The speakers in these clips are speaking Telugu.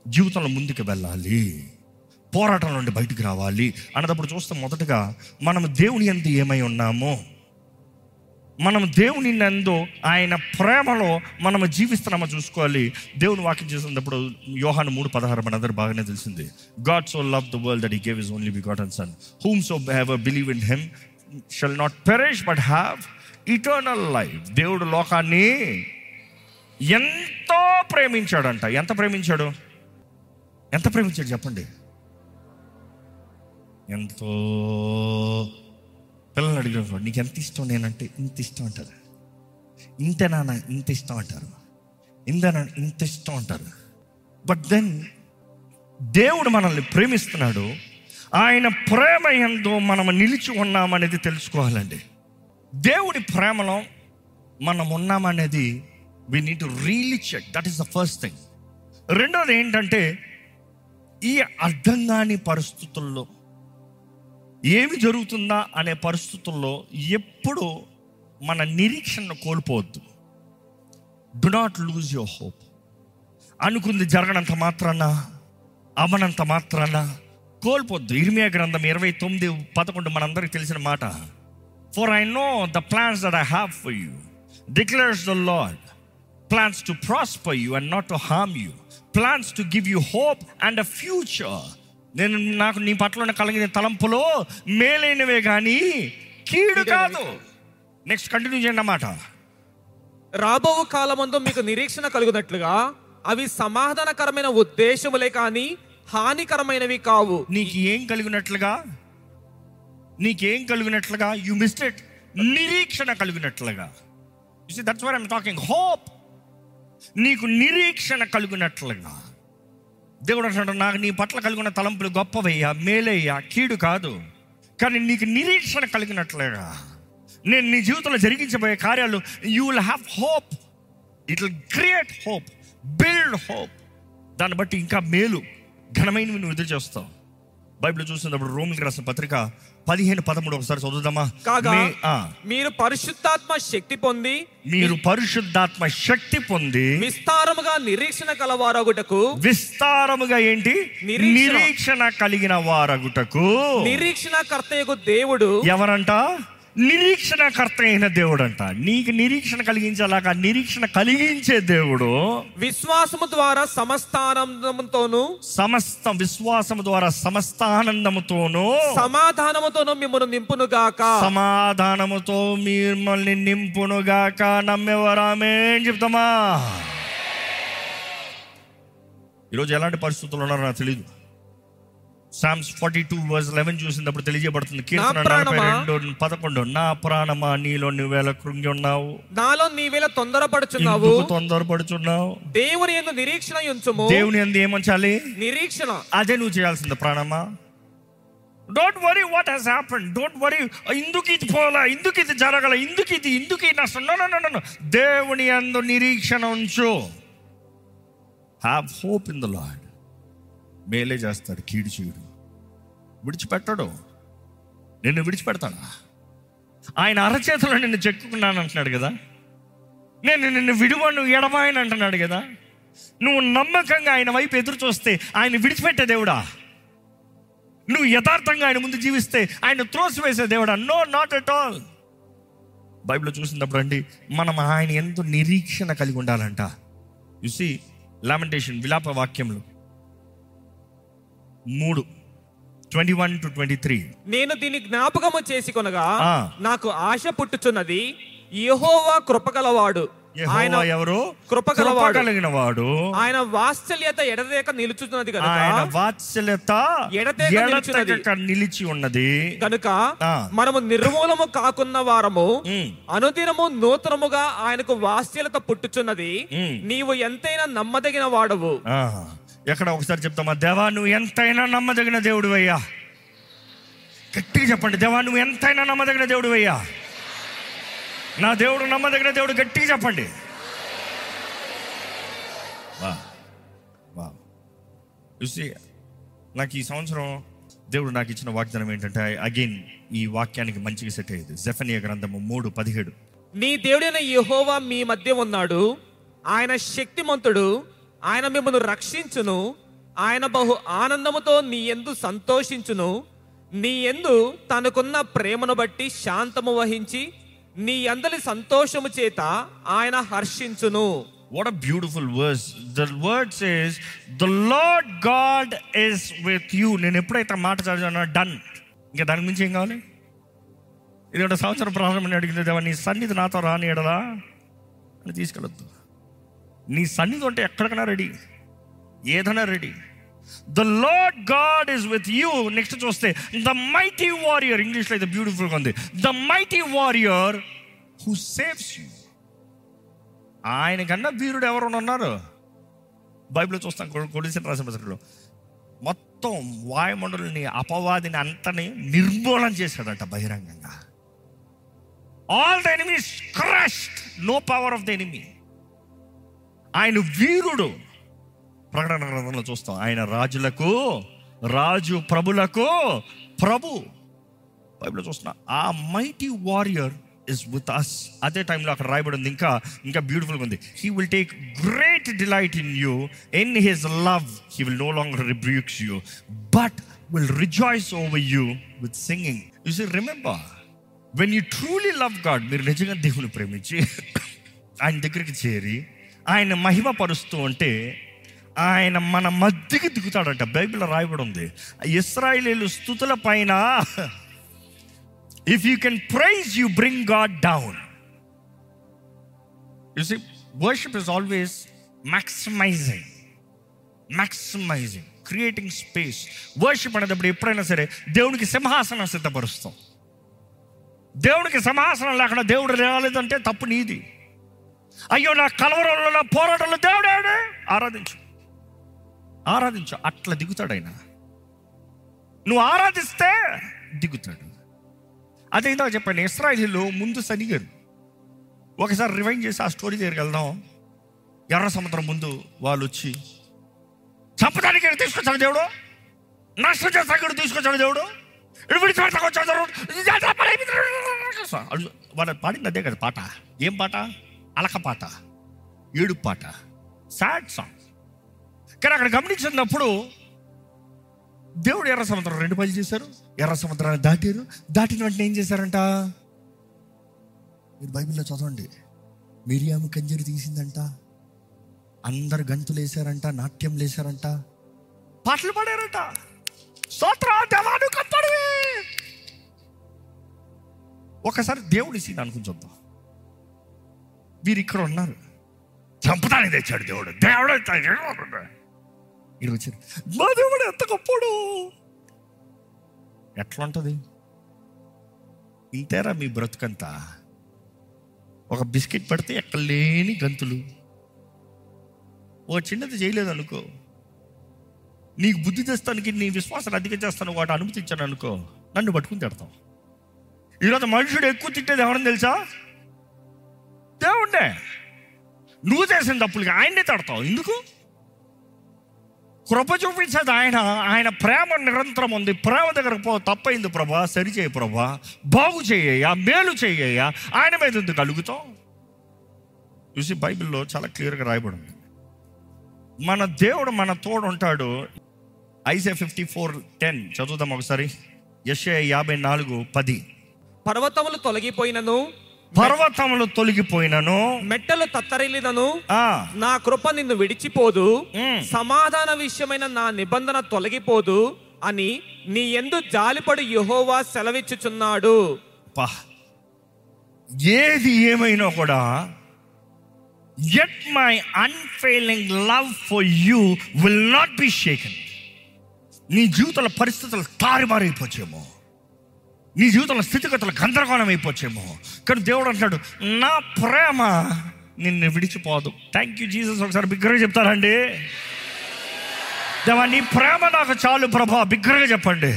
జీవితంలో ముందుకు వెళ్ళాలి పోరాటం నుండి బయటికి రావాలి అన్నదప్పుడు చూస్తే మొదటగా మనం దేవుని ఎందు ఏమై ఉన్నామో మనం దేవుని నందు ఆయన ప్రేమలో మనం జీవిస్తున్నామో చూసుకోవాలి దేవుని వాక్యం చేసినప్పుడు యోహాను మూడు పదహారు మన అందరూ బాగానే తెలిసింది God so love the world that he gave his only begotten son whom so have believe in him shall not perish but have eternal life దేవుడు లోకాన్ని ఎంతో ప్రేమించాడంట ఎంత ప్రేమించాడు ఎంత ప్రేమించాడు చెప్పండి ఎంతో పిల్లలు అడిగినప్పుడు నీకు ఎంత ఇష్టం నేనంటే ఇంత ఇష్టం అంటారు ఇంతేనా ఇంత ఇష్టం అంటారు ఇంతనా ఇంత ఇష్టం అంటారు బట్ దెన్ దేవుడు మనల్ని ప్రేమిస్తున్నాడు ఆయన ప్రేమ ఎందో మనం నిలిచి ఉన్నామనేది తెలుసుకోవాలండి దేవుడి ప్రేమలో మనం ఉన్నామనేది we need to really check that is the first thing రెండోది ఏంటంటే ఈ అర్థం కాని పరిస్థితుల్లో ఏమి జరుగుతుందా అనే పరిస్థితుల్లో ఎప్పుడు మన నిరీక్షణను కోల్పోవద్దు do not lose your hope అనుకుంది జరగనంత మాత్రాన అవనంత మాత్రాన కోల్పోద్దు ఇర్మియా గ్రంథం ఇరవై తొమ్మిది పదకొండు మనందరికి తెలిసిన మాట for I know the plans that I have for you declares the Lord plans to prosper you and not to harm you plans to give you hope and a future నేను నాకు నీ పట్ల కలిగిన తలంపులో మేలైనవే కానీ కీడు కాదు నెక్స్ట్ కంటిన్యూ చేయండి అన్నమాట రాబో కాలమందు మీకు నిరీక్షణ కలుగునట్లుగా అవి సమాధానకరమైన ఉద్దేశములే కాని హానికరమైనవి కావు నీకు ఏం కలిగినట్లుగా నీకేం కలిగినట్లుగా యు మిస్డ్ ఇట్ నిరీక్షణ కలిగినట్లుగా that's where I'm talking hope నీకు నిరీక్షణ కలిగినట్లుగా దేవుడు అంటున్నాడు నాకు నీ పట్ల కలిగిన తలంపులు గొప్పవయ్యా మేలయ్యా కీడు కాదు కానీ నీకు నిరీక్షణ కలిగినట్లుగా నేను నీ జీవితంలో జరిగించబోయే కార్యాలు you will have hope it will create hope build hope దాన్ని బట్టి ఇంకా మేలు ఘనమైనవి నువ్వు ఎదురు చేస్తావు బైబిల్ చూసినప్పుడు రోమిల్ రాసిన పత్రిక పదిహేను పదమూడు ఒకసారి చదువుదామా కాగా మే- ఆ, మీరు పరిశుద్ధాత్మ శక్తి పొంది మీరు పరిశుద్ధాత్మ శక్తి పొంది విస్తారముగా నిరీక్షణ కలవారగుటకు విస్తారముగా ఏంటి నిరీక్షణ. నిరీక్షణ కలిగిన వారగుటకు నిరీక్షణ కర్తయ్యకు దేవుడు ఎవరంట నిరీక్షణకర్త అయిన దేవుడు అంట నీకు నిరీక్షణ కలిగించేలాగా నిరీక్షణ కలిగించే దేవుడు విశ్వాసము ద్వారా సమస్తానందముతోను సమస్త విశ్వాసము ద్వారా సమస్త ఆనందముతోనూ సమాధానముతోను మిమ్మల్ని నింపునుగాక సమాధానముతో మిమ్మల్ని నింపునుగాక నమ్మేవారామే చెప్తామా ఈరోజు ఎలాంటి పరిస్థితులు ఉన్నారో నాకు తెలియదు Psalms forty two verse eleven చూసినప్పుడు తెలియజేయబడుతుంది కీర్తన నలభై ప్రాణమా? రెండు పదకొండు నా ప్రాణమా నీలో నువ్వేళ కృంగి ఉన్నావు నాలో నీవేళ తొందరపడుచున్నావు ఎందుకు తొందరపడుచున్నావు దేవుని ఎందు నిరీక్షణ ఉంచుము దేవుని ఎందు ఏమంచాలి నిరీక్షణ అదే నువ్వు చేయాల్సింది ప్రాణమా don't worry what has happen don't worry ఇందుకు ఇది పోలా ఇందుకు ఇది జరగల ఇందుకు ఇది ఇందుకు ఇది నష్టం నో నో నో నో దేవుని అందు నిరీక్షణ ఉంచు have hope in the Lord మేలే చేస్తాడు కీడు చీడు విడిచిపెట్టడు నిన్ను విడిచిపెడతాడా ఆయన అరచేతిలో నిన్ను చెక్కుకున్నాను అంటున్నాడు కదా నేను నిన్ను విడువను ఎడమాయని అంటున్నాడు కదా నువ్వు నమ్మకంగా ఆయన వైపు ఎదురు చూస్తే ఆయన విడిచిపెట్టే దేవుడా నువ్వు యథార్థంగా ఆయన ముందు జీవిస్తే ఆయన త్రోసివేసే దేవుడా no not at all Bible చూసినప్పుడు అండి మనం ఆయన ఎంతో నిరీక్షణ కలిగి ఉండాలంట సి లామెంటేషన్ విలాప వాక్యంలో మూడు twenty one to twenty three నేను దీన్ని జ్ఞాపకము చేసి కొనగా ఆ. నాకు ఆశ పుట్టుచున్నది యెహోవా కృపగలవాడు ఆయన ఎవరు కృపగలవాడు. కలిగిన వాడు ఆయన వాత్సల్యత ఎడదేక నిలుచుతున్నది కనుక ఆయన వాత్సల్యత ఎడతెగక నిలిచినది. ఎడతెగక నిలిచి ఉన్నది కనుక ఆ. మనము నిర్మూలము కాకున్న వారము ఉమ్. అనుదినము నూతనముగా ఆయనకు వాత్సల్యత పుట్టుచున్నది ఉమ్. నీవు ఎంతైనా నమ్మదగిన వాడవు ఆ, ఎక్కడ ఒకసారి చెప్తామా దేవా నువ్వు ఎంతైనా నమ్మదగిన దేవుడు అయ్యా గట్టిగా చెప్పండి దేవా నువ్వు ఎంతైనా నమ్మదగిన దేవుడు అయ్యా నా దేవుడు నమ్మదగిన దేవుడు గట్టిగా చెప్పండి వా వా చూసి నాకు ఈ సంవత్సరం దేవుడు నాకు ఇచ్చిన వాగ్దానం ఏంటంటే అగైన్ ఈ వాక్యానికి మంచిగా సెట్ అయ్యేది జెఫనియా గ్రంథము మూడు పదిహేడు నీ దేవుడైన యెహోవా మీ మధ్య ఉన్నాడు ఆయన శక్తిమంతుడు ఆయన మిమ్మల్ని రక్షించును ఆయన బహు ఆనందముతో నీ ఎందు సంతోషించును నీ ఎందు తనకున్న ప్రేమను బట్టి శాంతము వహించి నీ అందలి సంతోషము చేత ఆయన హర్షించును What a beautiful verse. The word says, The Lord God is with you. నేను ఎప్పుడైతే ఆ మాట చదివానో డన్ ఇంకా దాని గురించి ఏం కావాలి ఇది ఒక సంవత్సరం ప్రారంభం అడిగింది దేవా నీ సన్నిధి నాతో రాని ఎడలా అని తీసుకెళ్ళొద్దు నీ సన్నిధి ఉంటే ఎక్కడికైనా రెడీ ఏదైనా ready the Lord God is with you next చూస్తే ద మైటీ వారియర్ ఇంగ్లీష్లో అయితే బ్యూటిఫుల్గా ఉంది the mighty warrior who saves you ఆయన కన్నా వీరుడు ఎవరు ఉన్నారు బైబిల్లో చూస్తాం కొడిసిన రాసిన పుస్తకంలో మొత్తం వాయుమండలిని అపవాదిని అంతని నిర్మూలన చేశాడట బహిరంగంగా all the enemies crushed no power of the enemy ఆయన వీరుడు ప్రకటన గ్రంథంలో చూస్తాం ఆయన రాజులకు రాజు ప్రభులకు ప్రభు బైబిల్లో చూస్తున్నా ఆ mighty warrior is with us అదే టైంలో అక్కడ రాయబడి ఉంది ఇంకా ఇంకా బ్యూటిఫుల్గా ఉంది he will take great delight in you in his love he will no longer rebukes you but will rejoice over you with singing you see remember when you truly love God మీరు నిజంగా దేవుని ప్రేమించి ఆయన దగ్గరికి చేరి ఆయన మహిమ పరుస్తూ ఉంటే ఆయన మన మధ్యకి దిగుతాడంట బైబిల్లో రాయబడి ఉంది ఇస్రాయిలీలు స్థుతుల పైన if you can praise you bring God down you see worship is always maximising maximising creating space worship అనేటప్పుడు ఎప్పుడైనా సరే దేవునికి సింహాసనం సిద్ధపరుస్తాం దేవునికి సింహాసనం లేకుండా దేవుడు రాలేదంటే తప్పు నీది అయ్యో నా కలవరంలో నా పోరాటంలో దేవుడే ఆరాధించు ఆరాధించు అట్లా దిగుతాడు ఆయన నువ్వు ఆరాధిస్తే దిగుతాడు అదే ఇందాక చెప్పాను ఇస్రాయిలీలు ముందు సనిగారు ఒకసారి రివైండ్ చేసి ఆ స్టోరీ దగ్గరికి వెళ్దాం ఎర్ర సముద్రం ముందు వాళ్ళు వచ్చి చంపడానికి తీసుకొచ్చాడు దేవుడు నష్టం చేస్తాడు తీసుకొచ్చాడు దేవుడు ఇటు విడిచిపెడతాకు వచ్చాడు దేవుడు వాళ్ళ పాడింది అదే కదా పాట ఏం పాట అలక పాట ఏడు పాట సాడ్ సాంగ్ కానీ అక్కడ గమనించినప్పుడు దేవుడు ఎర్ర సముద్రం రెండు పనులు చేశారు ఎర్ర సముద్రాన్ని దాటారు దాటిన వెంటనే ఏం చేశారంట మీరు బైబిల్లో చదవండి మిరియాము కంజరి తీసిందంట అందరు గంతులు వేశారంట నాట్యం లేశారంట పాటలు పాడారంట స్తోత్ర దేవాను కప్పడివి ఒకసారి దేవుడి సీన్ అనుకుని చూద్దాం వీరు ఇక్కడ ఉన్నారు చంపడానికి తెచ్చాడు దేవుడు దేవుడు ఇక్కడ వచ్చారు మా దేవుడు ఎంత గొప్పడు ఎట్లా ఉంటుంది ఇంతేరా మీ బ్రతుకంతా ఒక బిస్కెట్ పడితే ఎక్కడ లేని గంతులు ఓ చిన్నది చేయలేదు అనుకో నీకు బుద్ధి తెస్తానికి నీ విశ్వాసాన్ని అధిక చేస్తాను వాడు అనుమతించాను అనుకో నన్ను పట్టుకుని తిడతాం ఈరోజు మనుషుడు ఎక్కువ తిట్టేది ఎవరని తెలుసా దేవుడే నువ్వు చేసిన తప్పులకి ఆయన్నే తడతావు ఎందుకు కృప చూపించేది ఆయన ఆయన ప్రేమ నిరంతరం ఉంది ప్రేమ దగ్గరకు పో తప్పైంది ప్రభా సరి చేయ ప్రభా బాగు చేయ మేలు చేయ ఆయన మీద ఎందుకు కలుగుతాం చూసి బైబిల్లో చాలా క్లియర్గా రాయబడి ఉంది మన దేవుడు మన తోడు ఉంటాడు ఐసే ఫిఫ్టీ ఫోర్ టెన్ చదువుదాం ఒకసారి యశ యాభై నాలుగు పది పర్వతములు తొలగిపోయినను పర్వతములు తొలగిపోయినను మెట్టలు తత్తరిల్లినను ఆ, నా కృప నిన్ను విడిచిపోదు మ్. సమాధాన విషయమైన నా నిబంధన తొలగిపోదు అని నీ ఎందు జాలిపడు యెహోవా సెలవిచ్చుచున్నాడు పా ఏది ఏమైనా కూడా at my unfailing love for you will not be shaken నీ జీవితంలో పరిస్థితులు తారుమారైపోవచ్చేమో నీ జీవితంలో స్థితిగతులు గందరగోళం అయిపోవచ్చేమో కానీ దేవుడు అంటాడు నా ప్రేమ నిన్ను విడిచిపోదు థ్యాంక్ యూ జీసస్ ఒకసారి బిగ్గరగా చెప్తారండి దేవా నీ ప్రేమ నాకు చాలు ప్రభా బిగ్గరగా చెప్పండి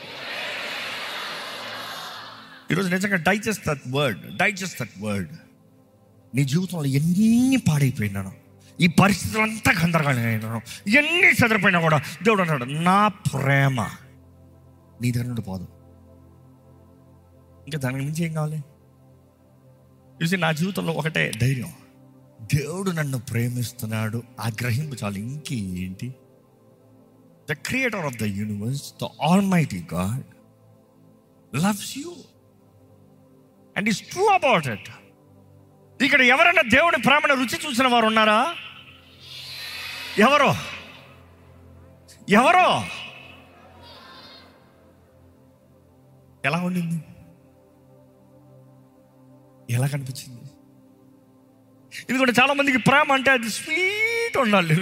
ఈరోజు నిజంగా digest that word digest that word నీ జీవితంలో ఎన్ని పాడైపోయినాను ఈ పరిస్థితులు అంతా గందరగోళం అయినాను ఎన్ని చెదిరిపోయినా కూడా దేవుడు అంటాడు నా ప్రేమ నీ దగ్గర నుండి పోదు ఇంకా దానికి మించి ఏం కావాలి చూసి నా జీవితంలో ఒకటే ధైర్యం దేవుడు నన్ను ప్రేమిస్తున్నాడు ఆ గ్రహింపు చాలు ఇంకేంటి the creator of the universe the almighty God loves you and is true about it ఇక్కడ ఎవరైనా దేవుని ప్రేమను రుచి చూసిన వారు ఉన్నారా ఎవరో ఎవరో ఎలా ఉండింది ఎలా కనిపించింది ఎందుకంటే చాలా మందికి ప్రేమ అంటే అది స్వీట్ ఉండాలి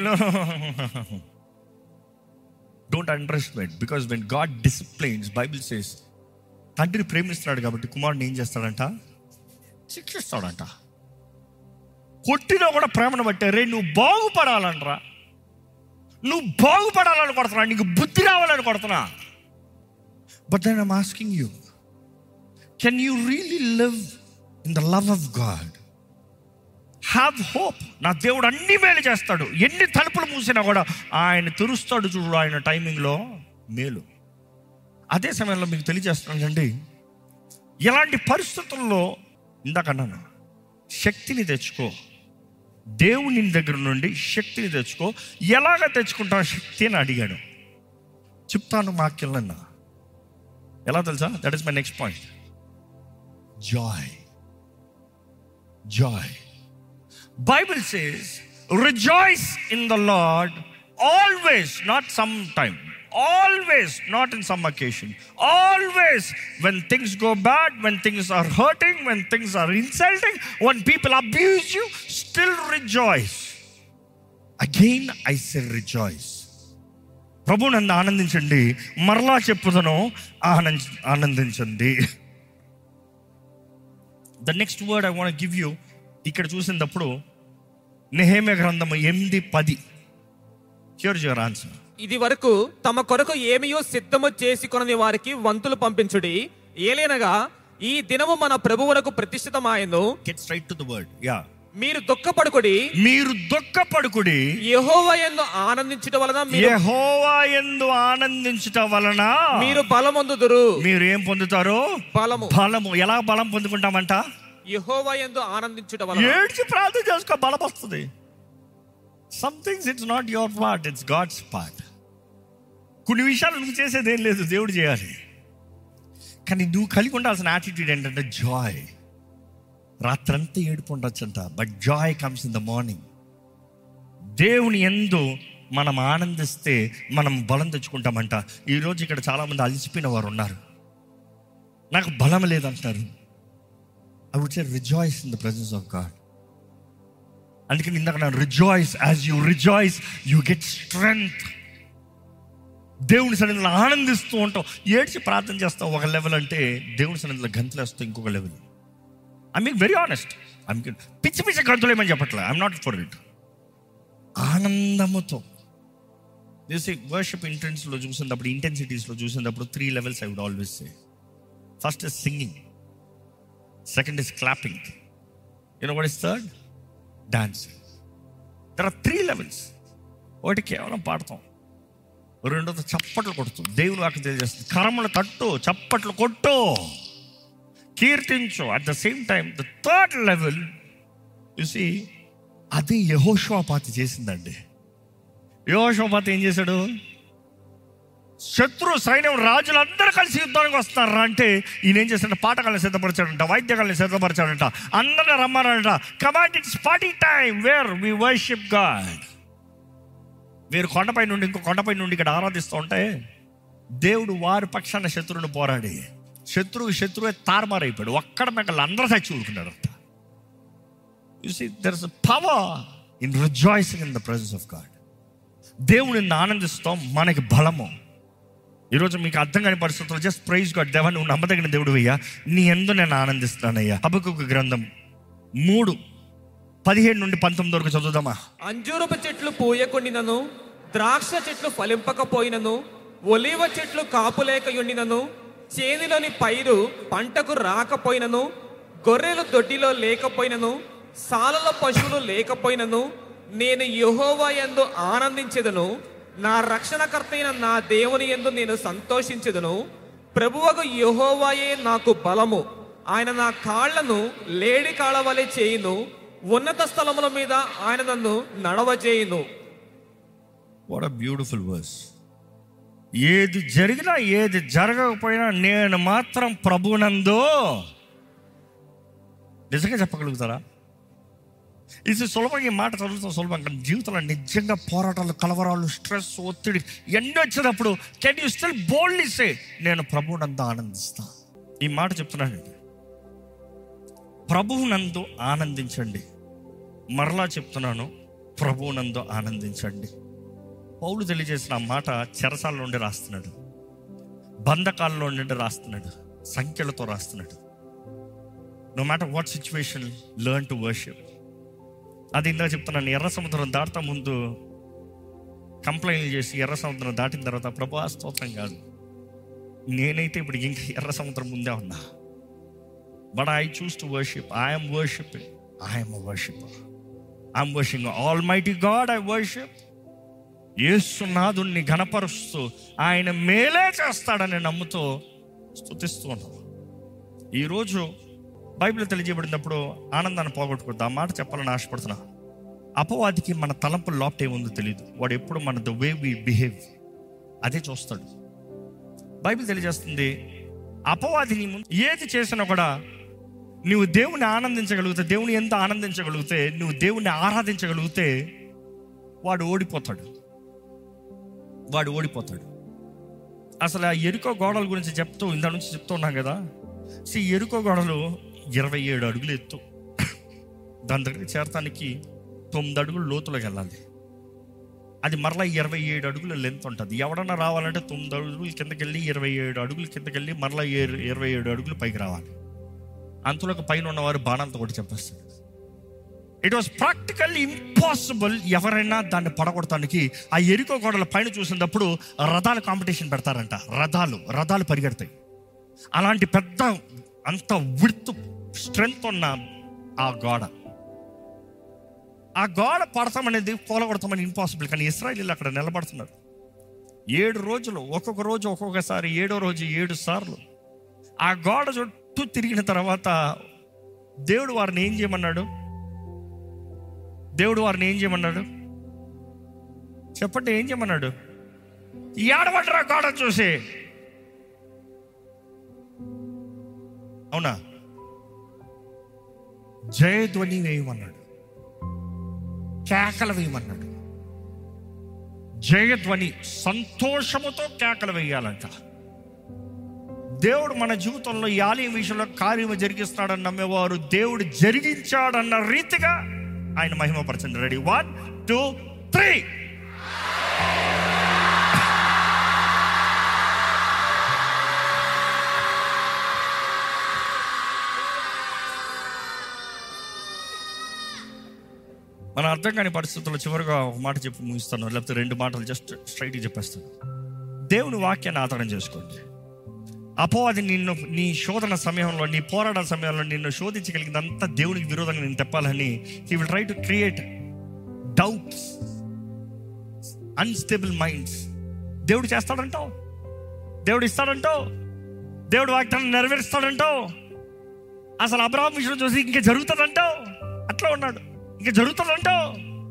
don't underestimate because when God disciplines Bible says తండ్రి ప్రేమిస్తున్నాడు కాబట్టి కుమారుని ఏం చేస్తాడంట శిక్షిస్తాడంట కొట్టినా కూడా ప్రేమను బట్టే రే నువ్వు బాగుపడాలనరా నువ్వు బాగుపడాలని కొడుతున్నా నీకు బుద్ధి రావాలని కొడుతున్నా but then I'm asking you can you really live in the love of God have hope నా దేవుడు అన్ని మేలు చేస్తాడు ఎన్ని తలుపులు మూసినా కూడా ఆయన తెరుస్తాడు చూడు ఆయన టైమింగ్లో మేలు అదే సమయంలో మీకు తెలియజేస్తున్నానండి ఇలాంటి పరిస్థితుల్లో ఇందాక అన్నాను శక్తిని తెచ్చుకో దేవుని దగ్గర నుండి శక్తిని తెచ్చుకో ఎలాగ తెచ్చుకుంటావు శక్తి అని అడిగాడు చెప్తాను మాకెళ్ళన్నా ఎలా తెలుసా that is my next point joy joy Bible says rejoice in the Lord always not some time always not in some occasion always when things go bad when things are hurting when things are insulting one people abuse you still rejoice again I sell rejoice ప్రభు నన్ను ఆనందించండి మరలా చెప్పుదను ఆనంద ఆనందించండి the next word I want give you ఇక్కడ చూసినప్పుడు నెహేమ గ్రంథము ఎనిమిది పది ష్యూర్ యువర్ ఆన్సర్ ఇది వరకు తమ కొరకు ఏమియో సిద్ధము చేసి కొనని వారికి వంతులు పంపించుడి ఏలేనగా ఈ దినము మన ప్రభువునకు ప్రతిష్ఠితమాయను get straight to the word యా మీరు దుఃఖపడుకుడి మీరు దుఃఖపడుకుడి యెహోవాయందు ఆనందించుట వలన మీరు యెహోవా యందు ఆనందించుట వలన మీరు బలమొందుదురు మీరు ఏం పొందుతారు బలము బలము ఎలా బలం పొందుకుంటామంట యెహోవాయందు ఆనందించుట వలన ఏడ్చి ప్రార్థన చేసుకో బలం వస్తుంది some things it's not your part it's God's part కొన్ని విషయాలు నువ్వు చేసేది ఏం లేదు దేవుడు చేయాలి కానీ నువ్వు కలిగి ఉండాల్సిన యాటిట్యూడ్ ఏంటంటే జాయ్ రాత్రంతా ఏడుపు ఉండొచ్చంట but joy comes in the morning దేవుని ఎందు మనం ఆనందిస్తే మనం బలం తెచ్చుకుంటామంట ఈరోజు ఇక్కడ చాలామంది అలసిపోయిన వారు ఉన్నారు నాకు బలం లేదంటారు I would say rejoice in the presence of God అందుకని ఇందాక నేను rejoice as you rejoice you get strength దేవుని సన్నిధిలో ఆనందిస్తూ ఉంటాం ఏడ్చి ప్రార్థన చేస్తాం ఒక లెవెల్ అంటే దేవుని సన్నిధిలో గంతులు వేస్తాం ఇంకొక level I mean very honest I mean పిచ్చి పిచ్చి గంతులు ఏమని చెప్పట్లే ఐఎమ్ నాట్ ఫర్ ఇట్ ఆనందముతో దిస్ వర్షిప్ ఇంటెన్స్లో చూసినప్పుడు ఇంటెన్సిటీస్లో చూసినప్పుడు three levels I would always say first is singing second is clapping you know what is third dancing there are three levels ఒకటి కేవలం పాడతాం రెండోది చప్పట్లు కొడుతూ దేవుని వాకి తెలియజేస్తుంది కరములు తట్టు చప్పట్లు కొట్టు కీర్తించు at the same time the third level చూసి అది యహోషోపాతి చేసిందండి యహోషోపాతి ఏం చేశాడు శత్రు సైన్యం రాజులందరూ కలిసి యుద్ధానికి వస్తారా అంటే ఈయన ఏం చేశాడు పాఠకాలను సిద్ధపరిచాడంట వాయిద్యకాలను సిద్ధపరిచాడంట అందరిని రమ్మారంట command it's party time where we worship God వీరు కొండపై నుండి ఇంకో కొండపై నుండి ఇక్కడ ఆరాధిస్తూ ఉంటే దేవుడు వారి పక్షాన శత్రువుని పోరాడి శత్రువు శత్రువే తారుమారైపోయాడు ఒక్కడ మెక్కలు అందరూ చచ్చి ఊరుకున్నాడు అంట you see there is power in rejoicing in the presence of God దేవుడిని ఆనందిస్తాం మనకి బలము ఈరోజు మీకు అర్థం కాని పరిస్థితుల్లో జస్ట్ ప్రైజ్ గాడ్ దేవా నువ్వు నమ్మదగిన దేవుడు అయ్యా నీ ఎందు నేను ఆనందిస్తానయ్యా హబకుకు గ్రంథం మూడు పదిహేడు నుండి పంతొమ్మిది వరకు చదువుదామా అంజూరపు చెట్లు పూయకుండినను ద్రాక్ష చెట్లు ఫలింపకపోయినను ఒలీవ చెట్లు కాపులేకయుండినను చేనిలోని పైరు పంటకు రాకపోయినను గొర్రెలు దొడ్డిలో లేకపోయినను సాలలో పశువులు లేకపోయినను నేను యెహోవా యందు ఆనందించెదను నా రక్షణకర్త అయిన నా దేవుని యందు నేను సంతోషించెదను ప్రభువకు యెహోవాయే నాకు బలము ఆయన నా కాళ్లను లేడి కాళ్ళ వలె చేయును ఉన్నత స్థలముల మీద ఆయన నన్ను నడవజేయును వాట్ అ బ్యూటిఫుల్ వర్స్ ఏది జరిగినా ఏది జరగకపోయినా నేను మాత్రం ప్రభునందో నిజంగా చెప్పగలుగుతారా ఇది సులభంగా ఈ మాట చదువుతాం సులభం కానీ జీవితంలో నిజంగా పోరాటాలు కలవరాలు స్ట్రెస్ ఒత్తిడి ఎన్ని వచ్చినప్పుడు can you still boldly say నేను ప్రభువునందు ఆనందిస్తా ఈ మాట చెప్తున్నానండి ప్రభువునందు ఆనందించండి మరలా చెప్తున్నాను ప్రభువునందు ఆనందించండి పౌలు తెలియజేసిన ఆ మాట చెరసాల నుండి రాస్తున్నాడు బంధకాల్లో నుండి రాస్తున్నాడు సంఖ్యలతో రాస్తున్నాడు no matter what situation learn to worship అది ఇందా చెప్తున్నాను ఎర్ర సముద్రం దాటుతా ముందు కంప్లైంట్ చేసి ఎర్ర సముద్రం దాటిన తర్వాత ప్రభా స్తోత్రం కాదు నేనైతే ఇప్పుడు ఇంకా ఎర్ర సముద్రం ముందే ఉన్నా but I choose to worship I'm worship I'm worship I'm worshipping almighty God I worship యేసునాథుణ్ణి ఘనపరుస్తూ ఆయన మేలే చేస్తాడని నమ్ముతూ స్తుతిస్తూ ఉన్నాం ఈరోజు బైబిల్ తెలియజేయబడినప్పుడు ఆనందాన్ని పోగొట్టుకోవద్దు ఆ మాట చెప్పాలని ఆశపడుతున్నా అపవాదికి మన తలంపుల లోపట ఏముందో తెలియదు వాడు ఎప్పుడు మన ద వే వి బిహేవ్ అదే చూస్తాడు బైబిల్ తెలియజేస్తుంది అపవాదిని ముందు ఏది చేసినా కూడా నువ్వు దేవుని ఆనందించగలిగితే దేవుని ఎంత ఆనందించగలిగితే నువ్వు దేవుని ఆరాధించగలిగితే వాడు ఓడిపోతాడు వాడు ఓడిపోతాడు అసలు ఆ ఎరుకో గోడల గురించి చెప్తూ ఇంత నుంచి చెప్తూ ఉన్నాం కదా సి ఎరుకో గోడలు ఇరవై ఏడు అడుగులు ఎత్తు దాని దగ్గరికి చేరటానికి తొమ్మిది అడుగులు లోతులోకి వెళ్ళాలి అది మరలా ఇరవై ఏడు అడుగుల లెంత్ ఉంటుంది ఎవడన్నా రావాలంటే తొమ్మిది అడుగులు కిందకి వెళ్ళి ఇరవై ఏడు అడుగులు కిందకి వెళ్ళి మరలా ఏ- ఇరవై ఏడు అడుగులు పైకి రావాలి అంతలోకి పైన ఉన్నవారు బాణంతో కూడా చెప్పేస్తారు ఇట్ వాస్ ప్రాక్టికల్ ఇంపాసిబుల్ ఎవరైనా దాన్ని పడగొడటానికి ఆ ఎరుకో గోడల పైన చూసినప్పుడు రథాల కాంపిటీషన్ పెడతారంట రథాలు రథాలు పరిగెడతాయి అలాంటి పెద్ద అంత విడ్త్ స్ట్రెంగ్త్ ఉన్న ఆ గోడ ఆ గోడ పడతామనేది కూలగొడతామని ఇంపాసిబుల్ కానీ ఇస్రాయలీలు అక్కడ నిలబడుతున్నారు ఏడు రోజులు ఒక్కొక్క రోజు ఒక్కొక్కసారి ఏడో రోజు ఏడు సార్లు ఆ గోడ చుట్టూ తిరిగిన తర్వాత దేవుడు వారిని ఏం చేయమన్నాడు దేవుడు వారిని ఏం చేయమన్నాడు చెప్పండి ఏం చేయమన్నాడు ఏడమంటారా గోడ చూసి అవునా జయధ్వని వేయమన్నాడు కేకలు వేయమన్నాడు జయధ్వని సంతోషముతో కేకలు వేయాలంట దేవుడు మన జీవితంలో ఈ ఆలయం విషయంలో కార్యము జరిగిస్తాడని నమ్మేవారు దేవుడు జరిగించాడన్న రీతిగా ఆయన మహిమపరచండి రెడీ వన్ టూ త్రీ మన అర్థం కాని పరిస్థితుల్లో చివరిగా ఒక మాట చెప్పి ముగిస్తాను లేకపోతే రెండు మాటలు జస్ట్ స్ట్రైట్గా చెప్పేస్తాను దేవుని వాక్యాన్ని ఆధారం చేసుకోండి అపవాది నిన్ను నీ శోధన సమయంలో నీ పోరాట సమయంలో నిన్ను శోధించగలిగిందంతా దేవునికి విరోధంగా నేను తెప్పాలని he will try to create doubts unstable minds దేవుడు చేస్తాడంటావు దేవుడు ఇస్తాడంటావు దేవుడు వాగ్దానం నెరవేరుస్తాడంటావు అసలు అబ్రహాం విషయం చూసి ఇంకా జరుగుతుందంటావు అట్లా ఉన్నాడు ఇంకా జరుగుతుందంటావు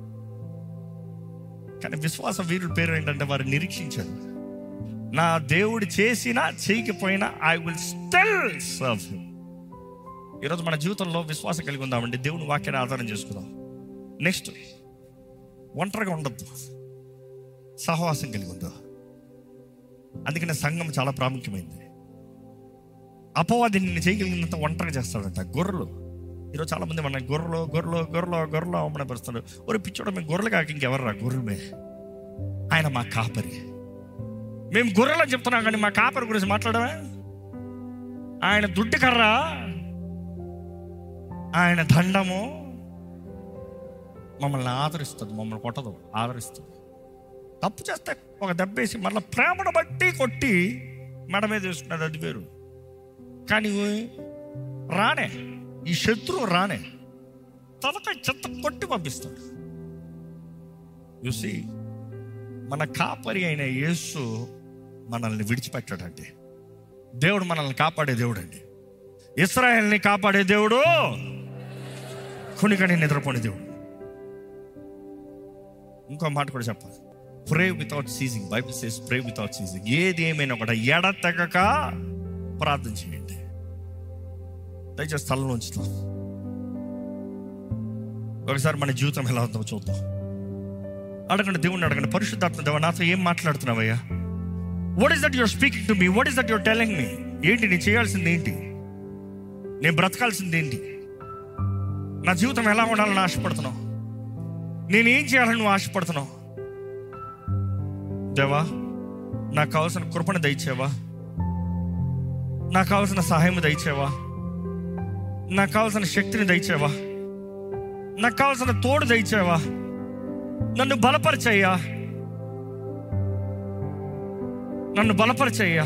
కానీ విశ్వాస వీరుడి పేరు ఏంటంటే వారు నిరీక్షించారు నా దేవుడు చేసినా చేయకపోయినా I will still serve him ఈరోజు మన జీవితంలో విశ్వాసం కలిగి ఉందామండి దేవుని వాక్యాన్ని ఆధారం చేసుకుందాం నెక్స్ట్ ఒంటరిగా ఉండద్దు సహవాసం కలిగి ఉందా అందుకనే సంఘం చాలా ప్రాముఖ్యమైంది అపవాది నిన్ను చేయగలిగినంత ఒంటరిగా చేస్తాడంట గొర్రెలు ఈరోజు చాలా మంది మన గొర్రెలు గొర్రెలు గొర్రెలు గొర్రెలు అవమానపరుస్తాడు ఒరే పిచ్చోడ మేము గొర్రెలు కాక ఇంకెవర్రా గొర్రెలమే ఆయన మా కాపరి మేము గొర్రెలని చెప్తున్నాం కానీ మా కాపరి గురించి మాట్లాడమే ఆయన దుడ్డు కర్ర ఆయన దండము మమ్మల్ని ఆదరిస్తుంది మమ్మల్ని కొట్టదు ఆదరిస్తుంది తప్పు చేస్తే ఒక దెబ్బేసి మళ్ళీ ప్రేమను బట్టి కొట్టి మెడ మీద వేసుకున్నాడు అది వేరు కానీ రానే ఈ శత్రువు రానే తలకాయ చెత్త కొట్టి పంపిస్తాడు చూసి మన కాపరి అయిన యేసు మనల్ని విడిచిపెట్టాడండి దేవుడు మనల్ని కాపాడే దేవుడు అండి ఇస్రాయల్ని కాపాడే దేవుడు కొనికని నిద్రపోని దేవుడు ఇంకో మాట కూడా చెప్పాలి pray without ceasing Bible says pray without ceasing ఏది ఏమైనా కూడా ఎడతెగక ప్రార్థన చేయండి దయచేసి స్థలంలో ఉంచుతాం ఒకసారి మన జీవితం ఎలా ఉందో చూద్దాం అడగండి దేవుణ్ణి అడగండి పరిశుద్ధాత్మ దేవ నాతో ఏం మాట్లాడుతున్నావయ్యా what is that you're speaking to me what is that you're telling me ఏంటి నేను చేయాల్సింది ఏంటి నేను బ్రతకాల్సింది ఏంటి నా జీవితం ఎలా ఉండాలని ఆశపడుతున్నావు నేను ఏం చేయాలని నువ్వు ఆశపడుతున్నావు దేవా నాకు కావాల్సిన కృపణ దయచేవా నాకు కావాల్సిన సహాయం దయచేవా నాకు కావాల్సిన శక్తిని దయచేవా నాకు కావాల్సిన తోడు దయచేవా నన్ను బలపరిచయ్యా నన్ను బలపరిచయ్యా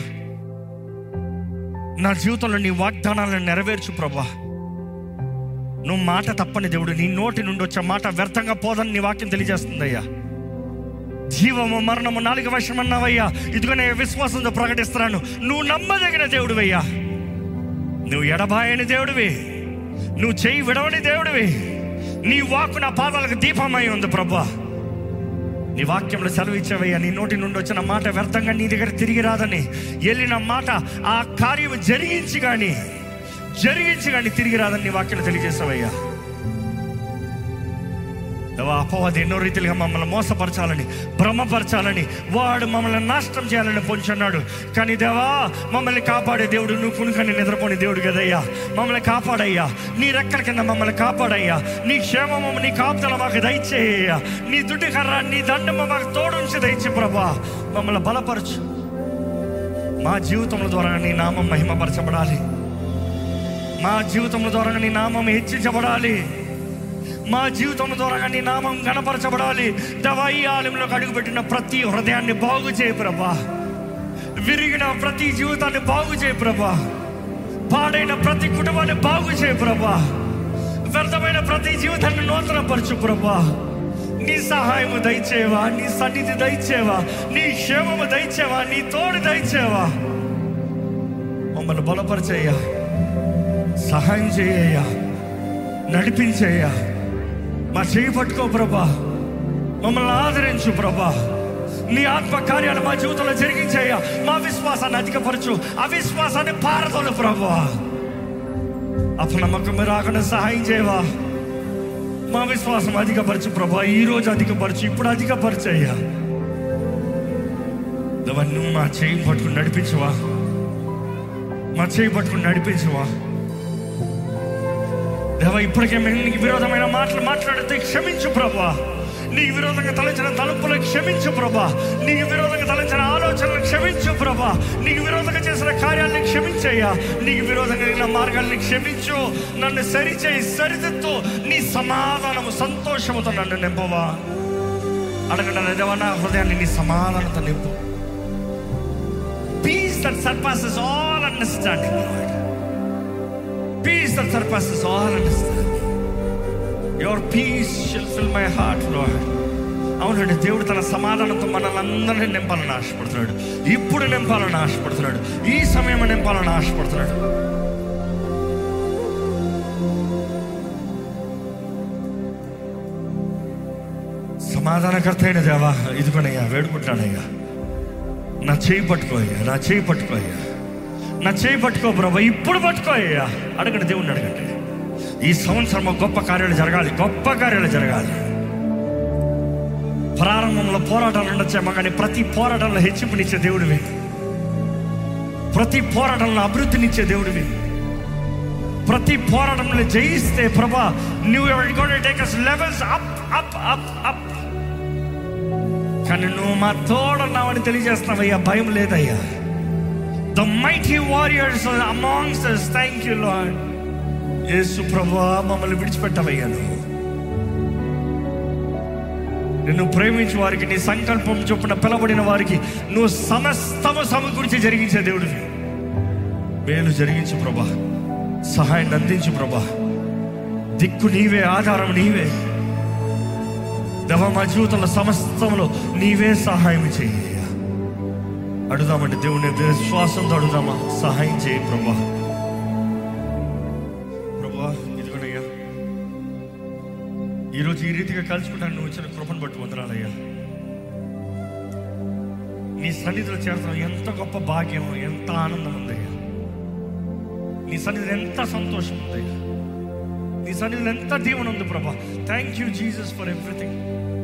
నా జీవితంలో నీ వాగ్దానాలను నెరవేర్చు ప్రభా నువ్వు మాట తప్పని దేవుడు నీ నోటి నుండి వచ్చే మాట వ్యర్థంగా పోదని నీ వాక్యం తెలియజేస్తుందయ్యా జీవము మరణము నాలుగు వశం అన్నావయ్యా ఇదిగో నేను విశ్వాసంతో ప్రకటిస్తున్నాను నువ్వు నమ్మదగిన దేవుడివయ్యా నువ్వు ఎడబాయని దేవుడివి నువ్వు చేయి విడవని దేవుడివి నీ వాక్కు నా పాదాలకు దీపమై ఉంది ప్రభా నీ వాక్యంలో సెలవు ఇచ్చావయ్యా నీ నోటి నుండి వచ్చిన మాట వ్యర్థంగా నీ దగ్గర తిరిగి రాదని వెళ్ళిన మాట ఆ కార్యం జరిగించి కానీ జరిగించి కానీ తిరిగి రాదని నీ వాక్యంలో తెలియజేసావయ్యా దేవా, అపవాది ఎన్నో రీతిలుగా మమ్మల్ని మోసపరచాలని భ్రమపరచాలని వాడు మమ్మల్ని నాశనం చేయాలని పొంచున్నాడు కానీ దేవా మమ్మల్ని కాపాడే దేవుడు నువ్వు కునుకని నిద్రపోని దేవుడు కదయ్యా మమ్మల్ని కాపాడయ్యా నీ రెక్కల కింద మమ్మల్ని కాపాడయ్యా నీ క్షేమము నీ కాపుదల మాకు దయచేయ్యా నీ దుడ్డి కర్ర నీ దండము మాకు తోడుంచి దయచే ప్రభా మమ్మల్ని బలపరచు మా జీవితముల ద్వారా నీ నామం మహిమపరచబడాలి మా జీవితముల ద్వారా నీ నామం హెచ్చించబడాలి మా జీవితం ద్వారా నీ నామం గణపరచబడాలి దవాయి ఆలయంలోకి అడుగుపెట్టిన ప్రతి హృదయాన్ని బాగు చేయి ప్రభా విరిగిన ప్రతి జీవితాన్ని బాగు చేయి ప్రభా పాడైన ప్రతి కుటుంబాన్ని బాగు చేయి ప్రభా వ్యర్థమైన ప్రతి జీవితాన్ని నూతనపరచు ప్రభా నీ సహాయము దయచేవా నీ సన్నిధి దయచేవా నీ క్షేమము దయచేవా నీ తోడు దయచేవా మమ్మల్ని బలపరిచేయ్యా సహాయం చేయ్యా నడిపించేయ్యా మా చేయి పట్టుకో ప్రభా మమ్మల్ని ఆదరించు ప్రభా నీ ఆత్మ కార్యాలు మా జీవితంలో జరిగించేయ మా విశ్వాసాన్ని అధికపరచు అవిశ్వాసాన్ని పారదోలు ప్రభా అపనమ్మకం రాకుండా సహాయం చేయవా మా విశ్వాసం అధికపరచు ప్రభా ఈ రోజు అధికపరచు ఇప్పుడు అధికపరచయ్యా దేవా, నువ్వు మా చేయి పట్టుకుని నడిపించవా మా చేయి పట్టుకుని నడిపించవా దేవా ఇప్పటికే మేము నీకు విరోధమైన మాటలు మాట్లాడితే క్షమించు ప్రభా నీకు విరోధంగా తలంచిన తలుపులు క్షమించు ప్రభా నీకు విరోధంగా తలంచిన ఆలోచనలు క్షమించు ప్రభా నీకు విరోధంగా చేసిన కార్యాలను క్షమించయ్యా నీకు విరోధంగా జరిగిన మార్గాల్ని క్షమించు నన్ను సరిచేయి సరిదిద్దు నీ సమాధానము సంతోషముతో నన్ను నింపవా అడగండి దేవా నా హృదయాన్ని నీ సమాధానంతో నింపు peace that surpasses all understanding Lord peace that surpasses all understanding. Your peace shall fill my heart, Lord. అవునండి దేవుడు తన సమాధానంతో మనల్ని అందరినీ నింపాలని ఆశపడుతున్నాడు ఇప్పుడు నింపాలని ఆశపడుతున్నాడు ఈ సమయం నింపాలని ఆశపడుతున్నాడు సమాధానకర్త అయిన దేవా ఇదిగోనయ్యా వేడుకుంటానయ్యా నా చేయి పట్టుకోయ్యా నా చేయి పట్టుకోయ్యా నా చేయి పట్టుకో ప్రభా ఇప్పుడు పట్టుకో అయ్యా అడగండి దేవుణ్ణి అడగండి ఈ సంవత్సరం ఒక గొప్ప కార్యాలు జరగాలి గొప్ప కార్యాలు జరగాలి ప్రారంభంలో పోరాటాలు ఉండొచ్చేమో కానీ ప్రతి పోరాటంలో హెచ్చింపునిచ్చే దేవుడివి ప్రతి పోరాటంలో అభివృద్ధినిచ్చే దేవుడివి ప్రతి పోరాటంలో జయిస్తే ప్రభా నువ్వు take us levels up up up up కానీ నువ్వు మా తోడున్నావని తెలియజేస్తున్నావయ్యా భయం లేదయ్యా the mighty warriors amongst us thank you Lord Yesu ప్రభా మమ్మల్ని విడిచిపెట్టవయ్యా నువ్వు నిన్ను ప్రేమించు వారికి నీ సంకల్పం చొప్పున పిలబడిన వారికి నువ్వు సమస్తము సమకూర్చి జరిగించే దేవుడివి మేలు జరిగించు ప్రభా సహాయాన్ని అందించు ప్రభా దిక్కు నీవే ఆధారం నీవే దేవా మా జీవితంలో సమస్తంలో నీవే సహాయం చేయ అడుగుదామండి దేవుని విశ్వాసంతో అడుగుదామా సహాయం చేయి ప్రభా ప్రభా ఇదిగోనయ్యా ఈరోజు ఈ రీతిగా కలుసుకుంటాను నువ్వు ఇచ్చిన కృపను బట్టి వందనాలయ్యా నీ సన్నిధిలో చేరడం ఎంత గొప్ప భాగ్యం ఎంత ఆనందం ఉందయ్యా నీ సన్నిధిలో ఎంత సంతోషం ఉందయ్యా నీ సన్నిధిలో ఎంత దీవెన ఉంది ప్రభా thank you Jesus for everything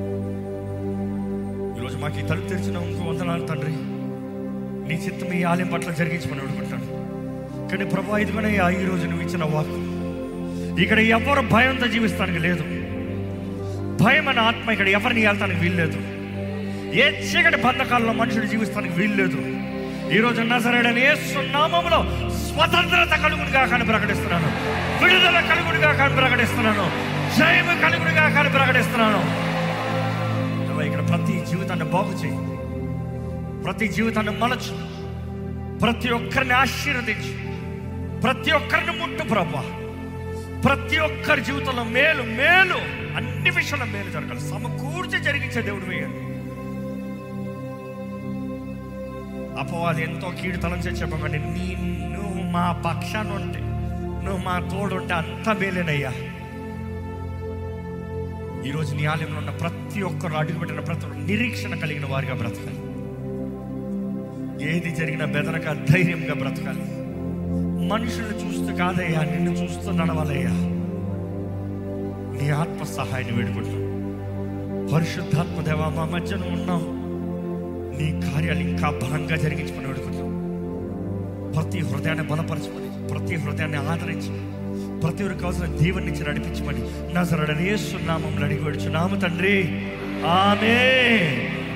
ఈరోజు మాకు ఈ తలుపు తెరిచిన ఇంకో వందనాలు తండ్రి నీ చిత్తం ఈ ఆలయం పట్ల జరిగించమని అడుగుంటాను కానీ ప్రభా ఇదిగోనే ఈ రోజు నువ్వు ఇచ్చిన వాక్ ఇక్కడ ఎవరు భయంతో జీవిస్తానికి లేదు భయం అనే ఆత్మ ఇక్కడ ఎవరిని వెళ్తానికి వీల్లేదు ఏ చీకటి బంధకాల్లో మనుషుడు జీవిస్తానికి వీల్లేదు ఈ రోజు నజరేడని యేసు నామములో స్వతంత్రత కలుగునిగా కానీ ప్రకటిస్తున్నాను విడుదల కలుగునిగా కానీ ప్రకటిస్తున్నాను జయము కలుగునిగా కానీ ప్రకటిస్తున్నాను నువ్వు ఇక్కడ ప్రతి జీవితాన్ని బాగు చేయి ప్రతి జీవితాన్ని మలచు ప్రతి ఒక్కరిని ఆశీర్వదించు ప్రతి ఒక్కరిని ముట్టు ప్రభా ప్రతి ఒక్కరి జీవితంలో మేలు మేలు అన్ని విషయాల్లో మేలు జరగాలి సమకూర్చి జరిగించే దేవుడు వేయండి అపవాది ఎంతో కీడు తలంచే చెప్పకండి నీ నువ్వు మా పక్షాన్ని ఉంటే నువ్వు మా తోడు ఉంటే అంత మేలేనయ్యా ఈరోజు నీ ఆలయంలో ఉన్న ప్రతి ఒక్కరు అడుగుపెట్టిన ప్రతి ఒక్కరు నిరీక్షణ కలిగిన వారిగా బ్రతకాలి ఏది జరిగినా బెదరక ధైర్యంగా బ్రతకాలి మనుషులు చూస్తూ కాదయ్యా నిన్ను చూస్తూ నడవాలయ్యా నీ ఆత్మ సహాయాన్ని వేడుకుంటాం పరిశుద్ధాత్మ దేవా మా మధ్యన ఉన్నాం నీ కార్యాలు ఇంకా బలంగా జరిగించమని వేడుకుంటాం ప్రతి హృదయాన్ని బలపరచమని ప్రతి హృదయాన్ని ఆదరించి ప్రతి ఒక్కరికి అవసరం దీవెన నుంచి నడిపించమని నజరడని ఏసునామం అడిగి వేడుచున్నాము తండ్రి ఆమె